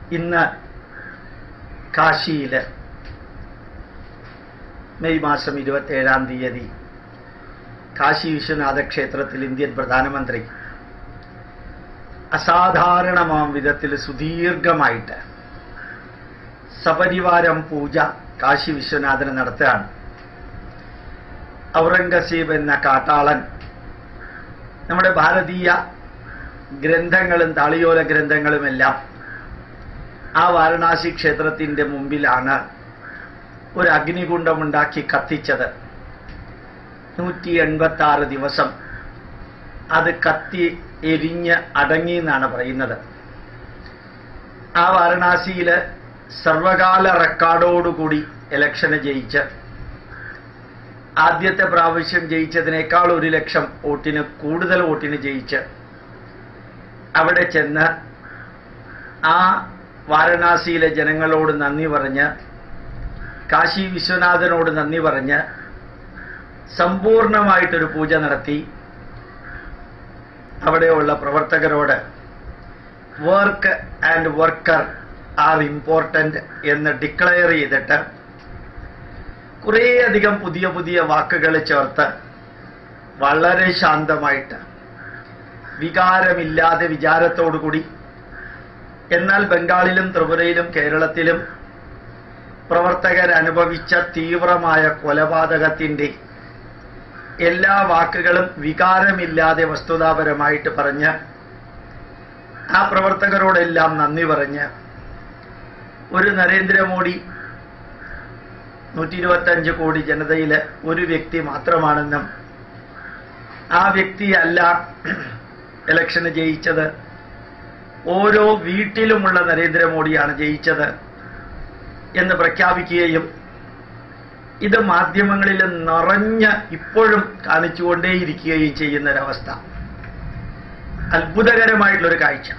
ഇന്ന് കാശിയിൽ മെയ് മാസം ഇരുപത്തേഴാം തീയതി കാശി വിശ്വനാഥ ക്ഷേത്രത്തിൽ ഇന്ത്യൻ പ്രധാനമന്ത്രി അസാധാരണമാം വിധത്തിൽ സുദീർഘമായിട്ട് സപരിവാരം പൂജ കാശി വിശ്വനാഥന് നടത്തുകയാണ് ഔറംഗസീബ് എന്ന കാട്ടാളൻ നമ്മുടെ ഭാരതീയ ഗ്രന്ഥങ്ങളും താളിയോല ഗ്രന്ഥങ്ങളുമെല്ലാം ആ വാരണാസി ക്ഷേത്രത്തിന്റെ മുമ്പിലാണ് ഒരു അഗ്നികുണ്ഡമുണ്ടാക്കി കത്തിച്ചത് നൂറ്റി എൺപത്തി ആറ് ദിവസം അത് കത്തി എരിഞ്ഞ് അടങ്ങി എന്നാണ് പറയുന്നത് ആ വാരണാസിയിൽ സർവകാല റെക്കോർഡോടുകൂടി ഇലക്ഷന് ജയിച്ച് ആദ്യത്തെ പ്രാവശ്യം ജയിച്ചതിനേക്കാൾ ഒരു ലക്ഷം വോട്ടിന് കൂടുതൽ വോട്ടിന് ജയിച്ച് അവിടെ ചെന്ന് ആ വാരണാസിയിലെ ജനങ്ങളോട് നന്ദി പറഞ്ഞ് കാശി വിശ്വനാഥനോട് നന്ദി പറഞ്ഞ് സമ്പൂർണമായിട്ടൊരു പൂജ നടത്തി അവിടെയുള്ള പ്രവർത്തകരോട് work and worker are important എന്ന് ഡിക്ലെയർ ചെയ്തിട്ട് കുറേയധികം പുതിയ പുതിയ വാക്കുകൾ ചേർത്ത് വളരെ ശാന്തമായിട്ട് വികാരമില്ലാതെ വിചാരത്തോടുകൂടി എന്നാൽ ബംഗാളിലും ത്രിപുരയിലും കേരളത്തിലും പ്രവർത്തകർ അനുഭവിച്ച തീവ്രമായ കൊലപാതകത്തിൻ്റെ എല്ലാ വാക്കുകളും വികാരമില്ലാതെ വസ്തുതാപരമായിട്ട് പറഞ്ഞ് ആ പ്രവർത്തകരോടെല്ലാം നന്ദി പറഞ്ഞ് ഒരു നരേന്ദ്രമോദി നൂറ്റി ഇരുപത്തഞ്ച് കോടി ജനതയിൽ ഒരു വ്യക്തി മാത്രമാണെന്നും ആ വ്യക്തിയല്ല ഇലക്ഷന് ജയിച്ചത് ഓരോ വീട്ടിലുമുള്ള നരേന്ദ്രമോദിയാണ് ജയിച്ചത് എന്ന് പ്രഖ്യാപിക്കുകയും ഇത് മാധ്യമങ്ങളിൽ നിറഞ്ഞ് ഇപ്പോഴും കാണിച്ചുകൊണ്ടേയിരിക്കുകയും ചെയ്യുന്ന ഒരവസ്ഥ അത്ഭുതകരമായിട്ടുള്ളൊരു കാഴ്ച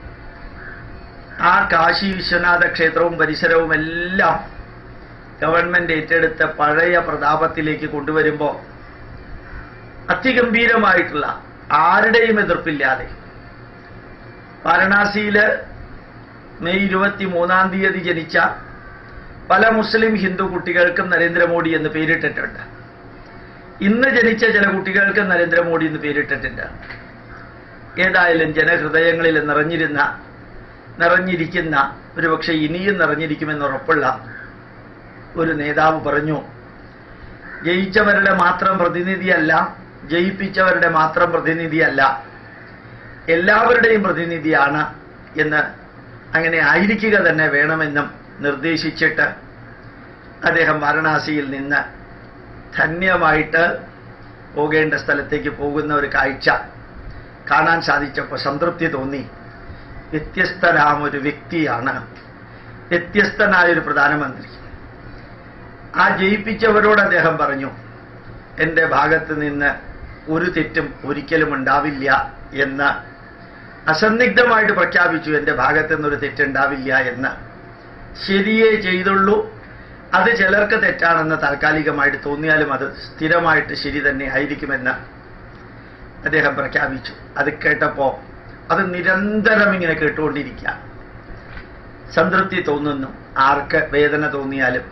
ആ കാശി വിശ്വനാഥ ക്ഷേത്രവും പരിസരവും എല്ലാം ഗവൺമെന്റ് ഏറ്റെടുത്ത പഴയ പ്രതാപത്തിലേക്ക് കൊണ്ടുവരുമ്പോൾ അതിഗംഭീരമായിട്ടുള്ള ആരുടെയും എതിർപ്പില്ലാതെ വാരണാസിയില് മെയ് ഇരുപത്തി മൂന്നാം തീയതി ജനിച്ച പല മുസ്ലിം ഹിന്ദു കുട്ടികൾക്കും നരേന്ദ്രമോദി എന്ന് പേരിട്ടിട്ടുണ്ട് ഇന്ന് ജനിച്ച ചില കുട്ടികൾക്കും നരേന്ദ്രമോദി എന്ന് പേരിട്ടിട്ടുണ്ട് ഏതായാലും ജനഹൃദയങ്ങളിൽ നിറഞ്ഞിരുന്ന നിറഞ്ഞിരിക്കുന്ന ഒരുപക്ഷെ ഇനിയും നിറഞ്ഞിരിക്കുമെന്ന് ഉറപ്പുള്ള ഒരു നേതാവ് പറഞ്ഞു ജയിച്ചവരുടെ മാത്രം പ്രതിനിധിയല്ല ജയിപ്പിച്ചവരുടെ മാത്രം പ്രതിനിധിയല്ല എല്ലാവരുടെയും പ്രതിനിധിയാണ് എന്ന് അങ്ങനെ ആയിരിക്കുക തന്നെ വേണമെന്നും നിർദ്ദേശിച്ചിട്ട് അദ്ദേഹം വാരണാസിയിൽ നിന്ന് ധന്യമായിട്ട് പോകേണ്ട സ്ഥലത്തേക്ക് പോകുന്ന ഒരു കാഴ്ച കാണാൻ സാധിച്ചപ്പോൾ സംതൃപ്തി തോന്നി വ്യത്യസ്തനാം ഒരു വ്യക്തിയാണ് വ്യത്യസ്തനായൊരു പ്രധാനമന്ത്രി ആ ജയിപ്പിച്ചവരോട് അദ്ദേഹം പറഞ്ഞു എൻ്റെ ഭാഗത്ത് നിന്ന് ഒരു തെറ്റും ഒരിക്കലും ഉണ്ടാവില്ല എന്ന് അസന്നിഗ്ധമായിട്ട് പ്രഖ്യാപിച്ചു എൻ്റെ ഭാഗത്ത് നിന്നൊരു തെറ്റുണ്ടാവില്ല എന്ന് ശരിയേ ചെയ്തുള്ളൂ അത് ചിലർക്ക് തെറ്റാണെന്ന് താൽക്കാലികമായിട്ട് തോന്നിയാലും അത് സ്ഥിരമായിട്ട് ശരി തന്നെ ആയിരിക്കുമെന്ന് അദ്ദേഹം പ്രഖ്യാപിച്ചു അത് കേട്ടപ്പോൾ അത് നിരന്തരം ഇങ്ങനെ കേട്ടുകൊണ്ടിരിക്കുക സംതൃപ്തി തോന്നുന്നു ആർക്ക് വേദന തോന്നിയാലും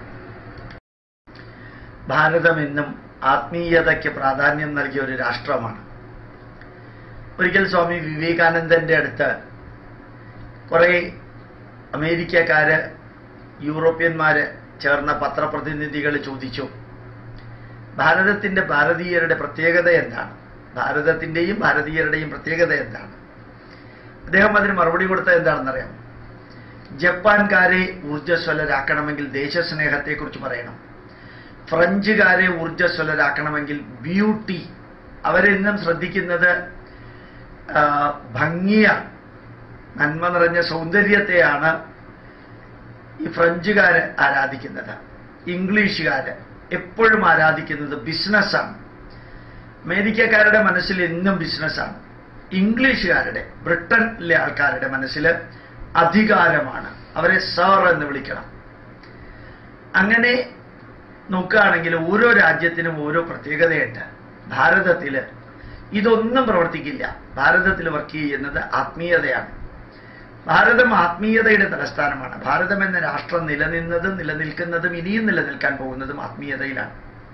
ഭാരതം എന്നും ആത്മീയതയ്ക്ക് പ്രാധാന്യം നൽകിയ ഒരു രാഷ്ട്രമാണ് ഒരിക്കൽ സ്വാമി വിവേകാനന്ദന്റെ അടുത്ത് കുറെ അമേരിക്കക്കാര് യൂറോപ്യന്മാര് ചേർന്ന പത്രപ്രതിനിധികൾ ചോദിച്ചു ഭാരതത്തിന്റെ ഭാരതീയരുടെ പ്രത്യേകത എന്താണ് ഭാരതത്തിന്റെയും ഭാരതീയരുടെയും പ്രത്യേകത എന്താണ് അദ്ദേഹം അതിന് മറുപടി കൊടുത്തത് എന്താണെന്നറിയാം ജപ്പാൻകാരെ ഊർജ്ജസ്വലരാക്കണമെങ്കിൽ ദേശസ്നേഹത്തെക്കുറിച്ച് പറയണം ഫ്രഞ്ചുകാരെ ഊർജ്ജസ്വലരാക്കണമെങ്കിൽ ബ്യൂട്ടി അവരെന്നും ശ്രദ്ധിക്കുന്നത് ആ, ഭംഗിയാണ് നന്മ നിറഞ്ഞ സൗന്ദര്യത്തെയാണ് ഈ ഫ്രഞ്ചുകാര് ആരാധിക്കുന്നത് ഇംഗ്ലീഷുകാര് എപ്പോഴും ആരാധിക്കുന്നത് ബിസിനസ്സാണ് അമേരിക്കക്കാരുടെ മനസ്സിൽ എന്നും ബിസിനസ്സാണ് ഇംഗ്ലീഷുകാരുടെ ബ്രിട്ടനിലെ ആൾക്കാരുടെ മനസ്സിൽ അധികാരമാണ് അവരെ സർ എന്ന് വിളിക്കണം അങ്ങനെ നോക്കുകയാണെങ്കിൽ ഓരോ രാജ്യത്തിനും ഓരോ പ്രത്യേകതയുണ്ട് ഭാരതത്തിൽ ഇതൊന്നും പ്രവർത്തിക്കില്ല ഭാരതത്തിൽ വർക്ക് ചെയ്യുന്നത് ആത്മീയതയാണ് ഭാരതം ആത്മീയതയുടെ തലസ്ഥാനമാണ് ഭാരതം എന്ന രാഷ്ട്രം നിലനിന്നതും നിലനിൽക്കുന്നതും ഇനിയും നിലനിൽക്കാൻ പോകുന്നതും ആത്മീയതയിലാണ്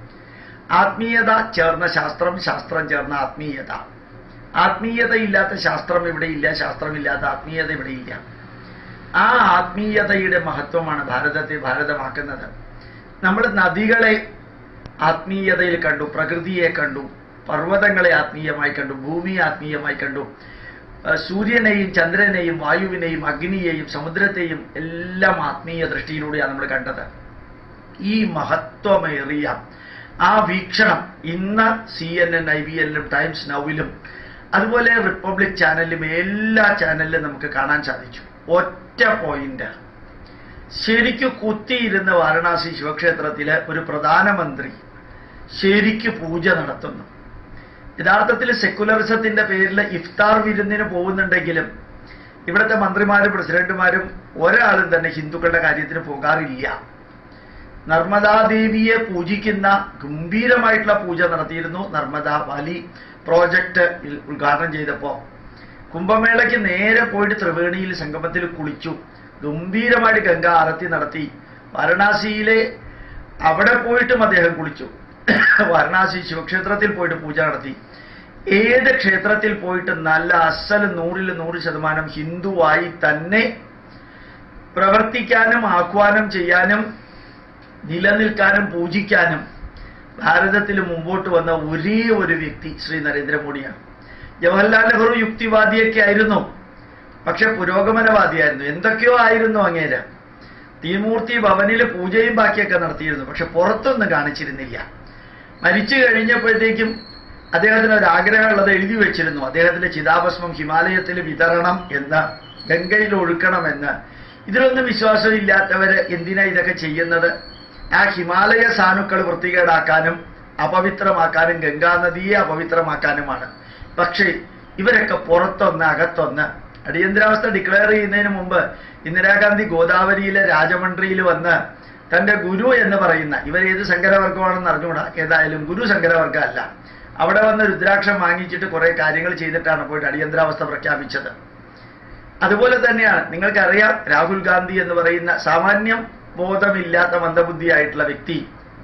ആത്മീയത ചേർന്ന ശാസ്ത്രം ശാസ്ത്രം ചേർന്ന ആത്മീയത ആത്മീയതയില്ലാത്ത ശാസ്ത്രം ഇവിടെ ഇല്ല ശാസ്ത്രമില്ലാത്ത ആത്മീയത ഇവിടെ ഇല്ല ആ ആത്മീയതയുടെ മഹത്വമാണ് ഭാരതത്തെ ഭാരതമാക്കുന്നത് നമ്മൾ നദികളെ ആത്മീയതയിൽ കണ്ടു പ്രകൃതിയെ കണ്ടു പർവ്വതങ്ങളെ ആത്മീയമായി കണ്ടു ഭൂമിയെ ആത്മീയമായി കണ്ടു ഏഹ് സൂര്യനെയും ചന്ദ്രനെയും വായുവിനെയും അഗ്നിയെയും സമുദ്രത്തെയും എല്ലാം ആത്മീയ ദൃഷ്ടിയിലൂടെയാണ് നമ്മൾ കണ്ടത് ഈ മഹത്വമേറിയ ആ വീക്ഷണം ഇന്ന് C N N I V എല്ലിലും ടൈംസ് നൗവിലും അതുപോലെ റിപ്പബ്ലിക് ചാനലിലും എല്ലാ ചാനലിലും നമുക്ക് കാണാൻ സാധിച്ചു ഒറ്റ പോയിന്റ് ശരിക്കു കുത്തിയിരുന്ന് വാരണാസി ശിവക്ഷേത്രത്തിലെ ഒരു പ്രധാനമന്ത്രി ശരിക്കു പൂജ നടത്തുന്നു യഥാർത്ഥത്തിൽ സെക്കുലറിസത്തിന്റെ പേരിൽ ഇഫ്താർ വിരുന്നിന് പോകുന്നുണ്ടെങ്കിലും ഇവിടുത്തെ മന്ത്രിമാരും പ്രസിഡന്റുമാരും ഒരാളും തന്നെ ഹിന്ദുക്കളുടെ കാര്യത്തിന് പോകാറില്ല നർമ്മദാദേവിയെ പൂജിക്കുന്ന ഗംഭീരമായിട്ടുള്ള പൂജ നടത്തിയിരുന്നു നർമ്മദാ വാലി പ്രോജക്റ്റ് ഉദ്ഘാടനം ചെയ്തപ്പോൾ കുംഭമേളയ്ക്ക് നേരെ പോയിട്ട് ത്രിവേണിയിൽ സംഗമത്തിൽ കുളിച്ചു ഗംഭീരമായിട്ട് ഗംഗ ആരത്തി നടത്തി വാരണാസിയിലെ അവിടെ പോയിട്ടും അദ്ദേഹം കുളിച്ചു വാരണാസി ശിവക്ഷേത്രത്തിൽ പോയിട്ട് പൂജ നടത്തി ഏത് ക്ഷേത്രത്തിൽ പോയിട്ട് നല്ല അസൽ നൂറിൽ നൂറ് ശതമാനം ഹിന്ദുവായി തന്നെ പ്രവർത്തിക്കാനും ആഹ്വാനം ചെയ്യാനും നിലനിൽക്കാനും പൂജിക്കാനും ഭാരതത്തിൽ മുമ്പോട്ട് വന്ന ഒരേ ഒരു വ്യക്തി ശ്രീ നരേന്ദ്രമോദിയാണ് ജവഹർലാൽ നെഹ്റു യുക്തിവാദിയൊക്കെ ആയിരുന്നു പക്ഷെ പുരോഗമനവാദിയായിരുന്നു എന്തൊക്കെയോ ആയിരുന്നു അങ്ങേര് തീമൂർത്തി ഭവനിൽ പൂജയും ബാക്കിയൊക്കെ നടത്തിയിരുന്നു പക്ഷെ പുറത്തൊന്നും കാണിച്ചിരുന്നില്ല മരിച്ചു കഴിഞ്ഞപ്പോഴത്തേക്കും അദ്ദേഹത്തിന് ഒരു ആഗ്രഹമുള്ളത് എഴുതി വെച്ചിരുന്നു അദ്ദേഹത്തിന്റെ ചിതാഭസ്മം ഹിമാലയത്തിൽ വിതരണം എന്ന് ഗംഗയിൽ ഒഴുക്കണമെന്ന് ഇതിലൊന്നും വിശ്വാസമില്ലാത്തവര് എന്തിനാ ഇതൊക്കെ ചെയ്യുന്നത് ആ ഹിമാലയ സാനുക്കൾ വൃത്തികേടാക്കാനും അപവിത്രമാക്കാനും ഗംഗാനദിയെ അപവിത്രമാക്കാനുമാണ് പക്ഷേ ഇവരൊക്കെ പുറത്തൊന്ന് അകത്തൊന്ന് അടിയന്തരാവസ്ഥ ഡിക്ലെയർ ചെയ്യുന്നതിന് മുമ്പ് ഇന്ദിരാഗാന്ധി ഗോദാവരിയിലെ രാജമണ്ഡ്രിയിൽ വന്ന് തന്റെ ഗുരു എന്ന് പറയുന്ന ഇവരേത് ശങ്കരവർഗമാണെന്ന് അറിഞ്ഞുകൂടാ ഏതായാലും ഗുരു ശങ്കരവർഗ അല്ല അവിടെ വന്ന് രുദ്രാക്ഷം വാങ്ങിച്ചിട്ട് കുറെ കാര്യങ്ങൾ ചെയ്തിട്ടാണ് പോയിട്ട് അടിയന്തരാവസ്ഥ പ്രഖ്യാപിച്ചത് അതുപോലെ തന്നെയാണ് നിങ്ങൾക്കറിയാം രാഹുൽ ഗാന്ധി എന്ന് പറയുന്ന സാമാന്യം ബോധമില്ലാത്ത മന്ദബുദ്ധിയായിട്ടുള്ള വ്യക്തി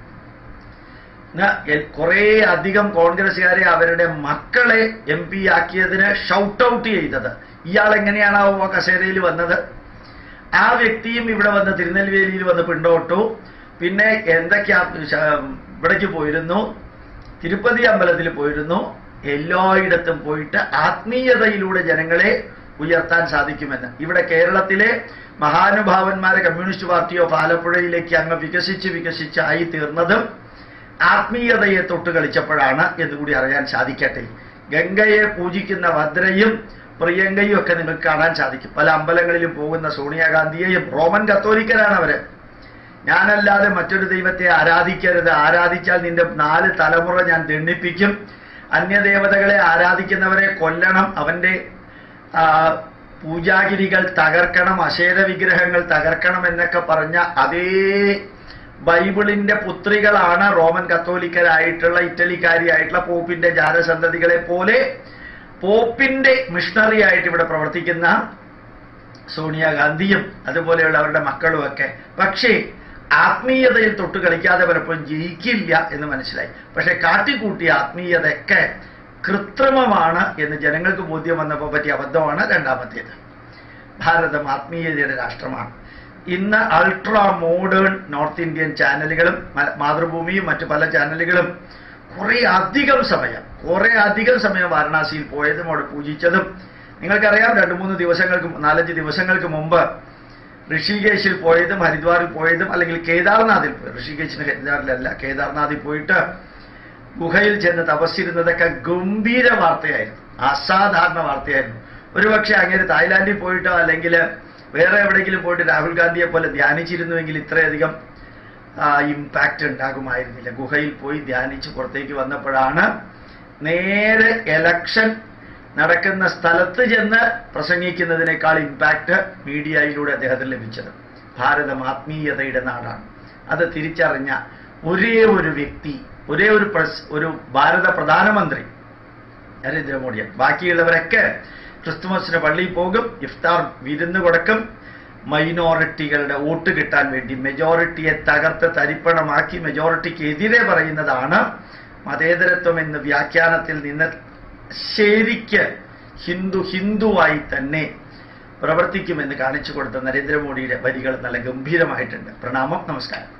കുറെ അധികം കോൺഗ്രസ്സുകാരെ അവരുടെ മക്കളെ എം പി ആക്കിയതിന് ഷൗട്ട് ഔട്ട് ചെയ്തത് ഇയാൾ എങ്ങനെയാണാവോ ആ കസേരയിൽ വന്നത് ആ വ്യക്തിയും ഇവിടെ വന്ന് തിരുനെൽവേലിയിൽ വന്ന് പിണ്ടോട്ടു പിന്നെ എന്തൊക്കെയാ ശ- ഇവിടേക്ക് പോയിരുന്നു തിരുപ്പതി അമ്പലത്തിൽ പോയിരുന്നു എല്ലായിടത്തും പോയിട്ട് ആത്മീയതയിലൂടെ ജനങ്ങളെ ഉയർത്താൻ സാധിക്കുമെന്ന് ഇവിടെ കേരളത്തിലെ മഹാനുഭാവന്മാരെ കമ്മ്യൂണിസ്റ്റ് പാർട്ടി ഓഫ് ആലപ്പുഴയിലേക്ക് അങ്ങ് വികസിച്ച് വികസിച്ച് ആയി തീർന്നതും ആത്മീയതയെ തൊട്ട് കളിച്ചപ്പോഴാണ് എന്നുകൂടി അറിയാൻ സാധിക്കട്ടെ ഗംഗയെ പൂജിക്കുന്ന ഭദ്രയും പ്രിയങ്കയും ഒക്കെ നിങ്ങൾക്ക് കാണാൻ സാധിക്കും പല അമ്പലങ്ങളിലും പോകുന്ന സോണിയാഗാന്ധിയെയും റോമൻ കത്തോലിക്കരാണ് അവര് ഞാനല്ലാതെ മറ്റൊരു ദൈവത്തെ ആരാധിക്കരുത് ആരാധിച്ചാൽ നിന്റെ നാല് തലമുറ ഞാൻ ദണ്ഡിപ്പിക്കും അന്യദേവതകളെ ആരാധിക്കുന്നവരെ കൊല്ലണം അവന്റെ ആ, പൂജാഗിരികൾ തകർക്കണം അശേര വിഗ്രഹങ്ങൾ തകർക്കണം എന്നൊക്കെ പറഞ്ഞ അതേ ബൈബിളിന്റെ പുത്രികളാണ് റോമൻ കത്തോലിക്കരായിട്ടുള്ള ഇറ്റലിക്കാരിയായിട്ടുള്ള പോപ്പിന്റെ ജാരസന്തതികളെ പോലെ പോപ്പിന്റെ മിഷണറി ആയിട്ട് ഇവിടെ പ്രവർത്തിക്കുന്ന സോണിയാഗാന്ധിയും അതുപോലെയുള്ള അവരുടെ മക്കളും ഒക്കെ പക്ഷേ ആത്മീയതയിൽ തൊട്ട് കളിക്കാതെ പലപ്പോഴും ജയിക്കില്ല എന്ന് മനസ്സിലായി പക്ഷെ കാട്ടിക്കൂട്ടിയ ആത്മീയതയൊക്കെ കൃത്രിമമാണ് എന്ന് ജനങ്ങൾക്ക് ബോധ്യം വന്നപ്പോൾ പറ്റിയ അബദ്ധമാണ് രണ്ടാമത്തേത് ഭാരതം ആത്മീയതയുടെ രാഷ്ട്രമാണ് ഇന്ന് അൾട്രാ മോഡേൺ നോർത്ത് ഇന്ത്യൻ ചാനലുകളും മ- മാതൃഭൂമിയും മറ്റു പല ചാനലുകളും കുറെ അധികം സമയം കുറെ അധികം സമയം വാരണാസിയിൽ പോയതും അവിടെ പൂജിച്ചതും നിങ്ങൾക്കറിയാം രണ്ട് മൂന്ന് ദിവസങ്ങൾക്ക് മു- നാലഞ്ച് ദിവസങ്ങൾക്ക് മുമ്പ് ഋഷികേശിൽ പോയതും ഹരിദ്വാറിൽ പോയതും അല്ലെങ്കിൽ കേദാർനാഥിൽ പോയി ഋഷികേശിന് ഹരിദ്വാറിലല്ല കേദാർനാഥിൽ പോയിട്ട് ഗുഹയിൽ ചെന്ന് തപസ്സിരുന്നതൊക്കെ ഗംഭീര വാർത്തയായിരുന്നു അസാധാരണ വാർത്തയായിരുന്നു ഒരുപക്ഷെ അങ്ങനെ തായ്ലാന്റിൽ പോയിട്ടോ അല്ലെങ്കിൽ വേറെ എവിടെയെങ്കിലും പോയിട്ട് രാഹുൽ ഗാന്ധിയെ പോലെ ധ്യാനിച്ചിരുന്നുവെങ്കിൽ ഇത്രയധികം ഇമ്പാക്റ്റ് ഉണ്ടാകുമായിരുന്നില്ല ഗുഹയിൽ പോയി ധ്യാനിച്ച് പുറത്തേക്ക് വന്നപ്പോഴാണ് നേരെ എലക്ഷൻ നടക്കുന്ന സ്ഥലത്ത് ചെന്ന് പ്രസംഗിക്കുന്നതിനേക്കാൾ ഇമ്പാക്റ്റ് മീഡിയയിലൂടെ അദ്ദേഹത്തിന് ലഭിച്ചത് ഭാരതം ആത്മീയതയുടെ നാടാണ് അത് തിരിച്ചറിഞ്ഞ ഒരേ ഒരു വ്യക്തി ഒരേ ഒരു പ്രസ് ഒരു ഭാരത പ്രധാനമന്ത്രി നരേന്ദ്രമോദിയാണ് ബാക്കിയുള്ളവരൊക്കെ ക്രിസ്തുമസിന് പള്ളിയിൽ പോകും ഇഫ്താർ വിരുന്ന് കൊടുക്കും മൈനോറിറ്റികളുടെ വോട്ട് കിട്ടാൻ വേണ്ടി മെജോറിറ്റിയെ തകർത്ത് തരിപ്പണമാക്കി മെജോറിറ്റിക്ക് എതിരെ പറയുന്നതാണ് മതേതരത്വം എന്ന വ്യാഖ്യാനത്തിൽ നിന്ന് ശരിക്ക് ഹിന്ദു ഹിന്ദുവായി തന്നെ പ്രവർത്തിക്കുമെന്ന് കാണിച്ചു കൊടുത്ത നരേന്ദ്രമോദിയുടെ വരികൾ നല്ല ഗംഭീരമായിട്ടുണ്ട് പ്രണാമം നമസ്കാരം